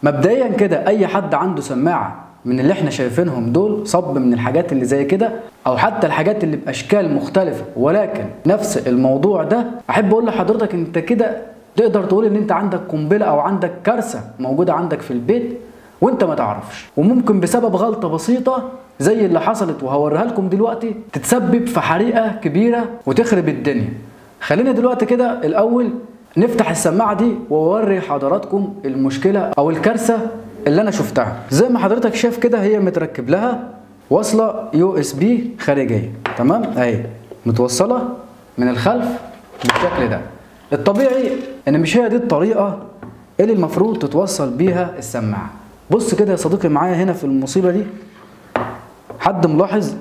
مبدئيا كده اي حد عنده سماعه من اللي احنا شايفينهم دول صب من الحاجات اللي زي كده او حتى الحاجات اللي باشكال مختلفه ولكن نفس الموضوع ده احب اقول لحضرتك انت كده تقدر تقول ان انت عندك قنبله او عندك كارثه موجوده عندك في البيت وانت ما تعرفش وممكن بسبب غلطه بسيطه زي اللي حصلت وهوريها لكم دلوقتي تتسبب في حريقه كبيره وتخرب الدنيا خلينا دلوقتي كده الاول نفتح السماعه دي واوري حضراتكم المشكله او الكارثه اللي انا شفتها زي ما حضرتك شايف كده هي متركب لها وصله يو اس بي خارجيه تمام اهي متوصله من الخلف بالشكل ده الطبيعي ان مش هي دي الطريقه اللي المفروض تتوصل بيها السماعه بص كده يا صديقي معايا هنا في المصيبه دي حد ملاحظ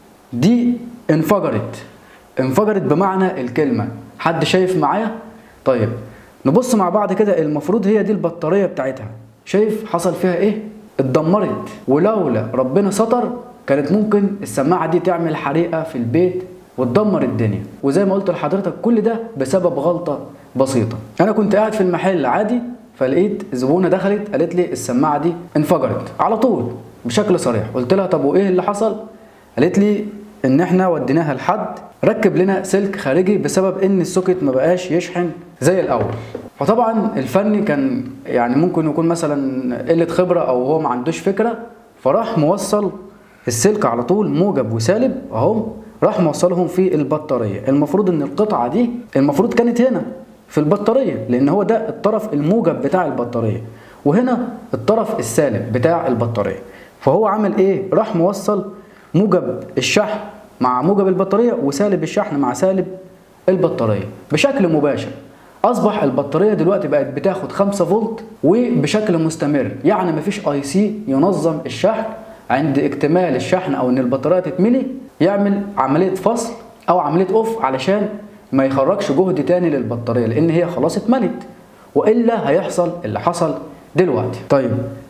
دي انفجرت انفجرت بمعنى الكلمه حد شايف معايا طيب نبص مع بعض كده المفروض هي دي البطاريه بتاعتها شايف حصل فيها ايه اتدمرت ولولا ربنا ستر كانت ممكن السماعه دي تعمل حريقه في البيت وتدمر الدنيا وزي ما قلت لحضرتك كل ده بسبب غلطه بسيطه انا كنت قاعد في المحل عادي فلقيت زبونه دخلت قالت لي السماعه دي انفجرت على طول بشكل صريح قلت لها طب وايه اللي حصل قالت لي ان احنا وديناها لحد ركب لنا سلك خارجي بسبب ان السوكت ما بقاش يشحن زي الاول فطبعا الفني كان يعني ممكن يكون مثلا قله خبره او هو ما عندوش فكره فراح موصل السلك على طول موجب وسالب اهو راح موصلهم في البطاريه المفروض ان القطعه دي المفروض كانت هنا في البطاريه لان هو ده الطرف الموجب بتاع البطاريه وهنا الطرف السالب بتاع البطاريه فهو عمل ايه راح موصل موجب الشحن مع موجب البطاريه وسالب الشحن مع سالب البطاريه بشكل مباشر اصبح البطاريه دلوقتي بقت بتاخد 5 فولت وبشكل مستمر يعني مفيش اي سي ينظم الشحن عند اكتمال الشحن او ان البطاريه تتملي يعمل عمليه فصل او عمليه اوف علشان ما يخرجش جهد تاني للبطاريه لان هي خلاص اتملت والا هيحصل اللي حصل دلوقتي طيب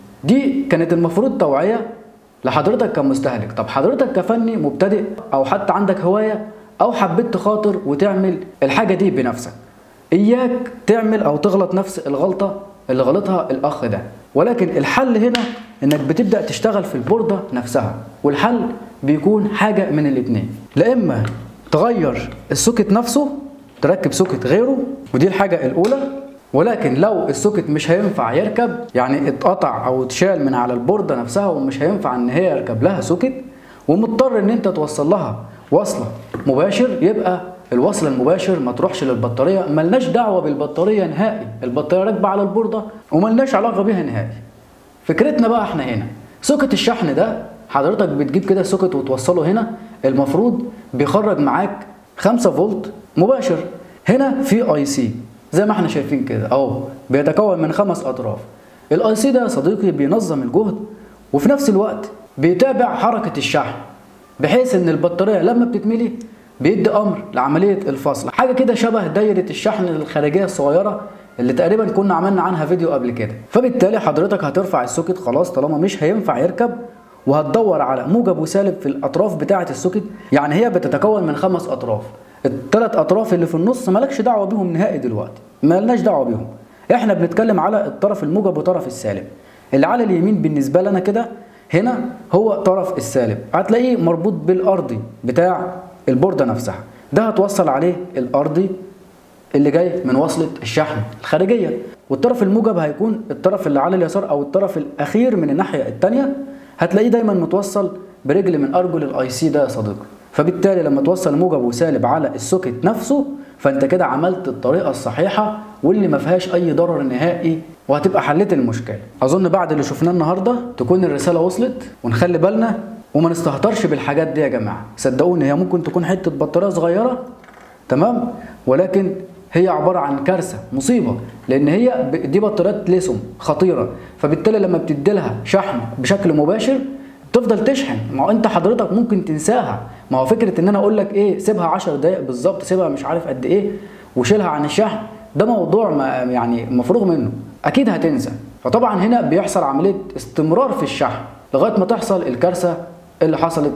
دي كانت المفروض توعيه لحضرتك كمستهلك طب حضرتك كفني مبتدئ او حتى عندك هوايه او حبيت تخاطر وتعمل الحاجه دي بنفسك اياك تعمل او تغلط نفس الغلطه اللي غلطها الاخ ده ولكن الحل هنا انك بتبدا تشتغل في البورده نفسها والحل بيكون حاجه من الاتنين لا اما تغير السوكت نفسه تركب سوكت غيره ودي الحاجه الاولى ولكن لو السوكت مش هينفع يركب يعني اتقطع او اتشال من على البورده نفسها ومش هينفع ان هي يركب لها سوكت ومضطر ان انت توصل لها وصله مباشر يبقى الوصل المباشر ما تروحش للبطاريه ملناش دعوه بالبطاريه نهائي البطاريه راكبه على البورده وملناش علاقه بيها نهائي فكرتنا بقى احنا هنا سوكت الشحن ده حضرتك بتجيب كده سوكت وتوصله هنا المفروض بيخرج معاك 5 فولت مباشر هنا في اي سي زي ما احنا شايفين كده اهو بيتكون من خمس اطراف الاي سي ده يا صديقي بينظم الجهد وفي نفس الوقت بيتابع حركه الشحن بحيث ان البطاريه لما بتتملي بيدي امر لعمليه الفصل حاجه كده شبه دايره الشحن الخارجيه الصغيره اللي تقريبا كنا عملنا عنها فيديو قبل كده فبالتالي حضرتك هترفع السوكت خلاص طالما مش هينفع يركب وهتدور على موجب وسالب في الاطراف بتاعه السوكت يعني هي بتتكون من خمس اطراف الثلاث اطراف اللي في النص مالكش دعوه بيهم نهائي دلوقتي مالناش دعوه بيهم احنا بنتكلم على الطرف الموجب وطرف السالب اللي على اليمين بالنسبه لنا كده هنا هو طرف السالب هتلاقيه مربوط بالارضي بتاع البورده نفسها ده هتوصل عليه الارضي اللي جاي من وصله الشحن الخارجيه والطرف الموجب هيكون الطرف اللي على اليسار او الطرف الاخير من الناحيه الثانيه هتلاقيه دايما متوصل برجل من ارجل الاي سي ده يا صديقي فبالتالي لما توصل موجب وسالب على السوكت نفسه فانت كده عملت الطريقه الصحيحه واللي ما فيهاش اي ضرر نهائي وهتبقى حليت المشكله اظن بعد اللي شفناه النهارده تكون الرساله وصلت ونخلي بالنا وما نستهترش بالحاجات دي يا جماعه صدقوني هي ممكن تكون حته بطاريه صغيره تمام ولكن هي عباره عن كارثه مصيبه لان هي دي بطاريات ليثيوم خطيره فبالتالي لما بتدي لها شحن بشكل مباشر تفضل تشحن ما هو انت حضرتك ممكن تنساها ما هو فكره ان انا اقول لك ايه سيبها 10 دقائق بالظبط سيبها مش عارف قد ايه وشيلها عن الشحن ده موضوع ما يعني مفروغ منه اكيد هتنسى فطبعا هنا بيحصل عمليه استمرار في الشحن لغايه ما تحصل الكارثه اللي حصلت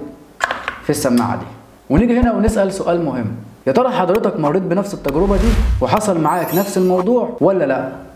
في السماعه دي ونيجي هنا ونسال سؤال مهم يا ترى حضرتك مريت بنفس التجربه دي وحصل معاك نفس الموضوع ولا لا